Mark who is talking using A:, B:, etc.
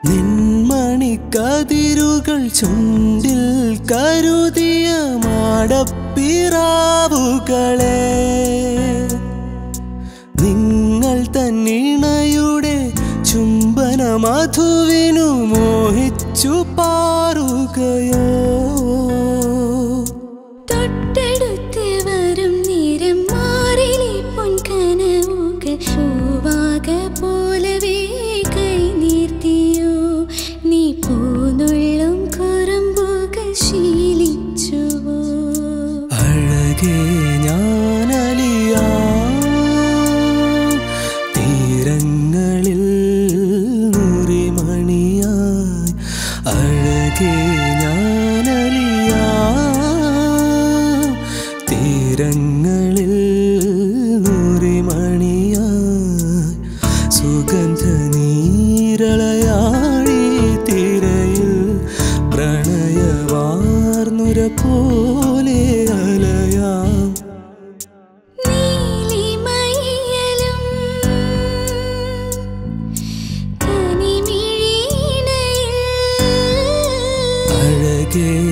A: നിന്മണിക്കതിരുകൾ ചുണ്ടിൽ കരുതിയ മാടപ്പിറാവുകളെ നിങ്ങൾ തന്നിണയുടെ ചുംബന മധുവിനു മോഹിച്ചു പാറുകയോ
B: തൊട്ടടുത്ത് വരും നേരം മാറിലെ പൊൻകനവുകൾ പൂവാക പോലവേ കൈ നീർത്തിയോ നീ പൂന്നുള്ളും കുറുമ്പുകൾ ശീലിച്ചുവോ
A: അഴകേ ഞാനലിയാ തീരങ്ങളിൽ നുറിമണിയായി അഴകേ ഞാനലിയാ തീരങ്ങളിൽ നുറിമണിയായി സുഗന്ധ നീരളയാഴി തിരയിൽ പ്രണയവാർന്നുര പോലെ അലയാം
B: നീലിമയിലും കനിമിഴിയിണയിൽ
A: അഴകേ